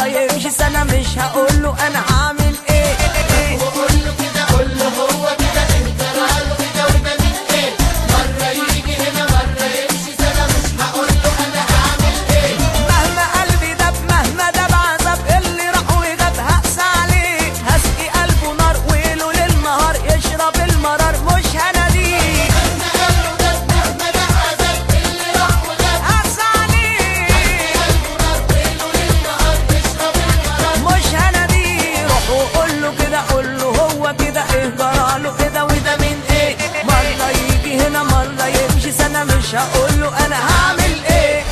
مرة يمشي سنة مش هقوله انا هعمل ايه وقول له كده قول له هو كده اهدر له كده وده من ايه مرة يجي هنا مرة يمشي سنة مش هقول له انا هعمل ايه مهما قلبي دب مهما دب عذاب اللي راح وجاب هقسى عليه هسقي قلبه نار ويله للنهار يشرب المرار مش هناديه مهما قال له ده مهما ده عذاب اللي راح وجاب هقسى عليه قلبه نار ويله للنهار يشرب المرار مش هناديه روح وقول له كده قول له هو كده ايه جراله كده وده من ايه مرة يجي هنا مرة يمشي سنة مش هقول له انا هعمل ايه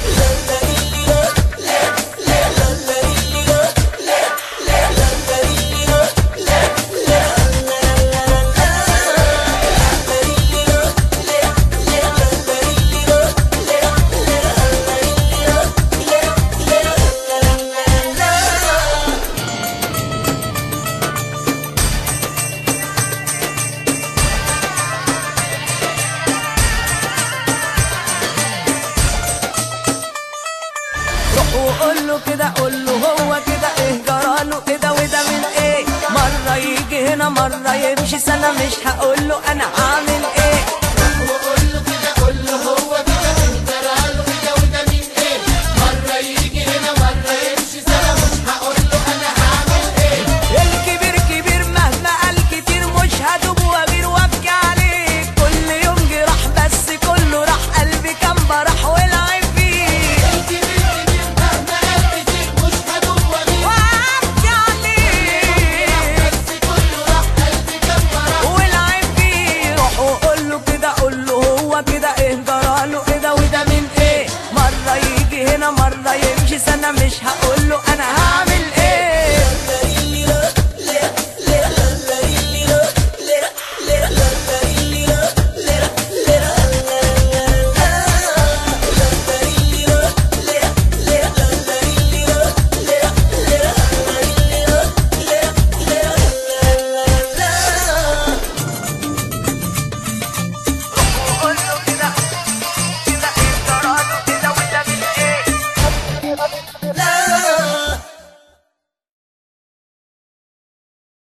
روح وقول له كده قول له هو كده ايه جراله كده وده من ايه مرة يجي هنا مرة يمشي سنة مش هقول له انا هعمل ايه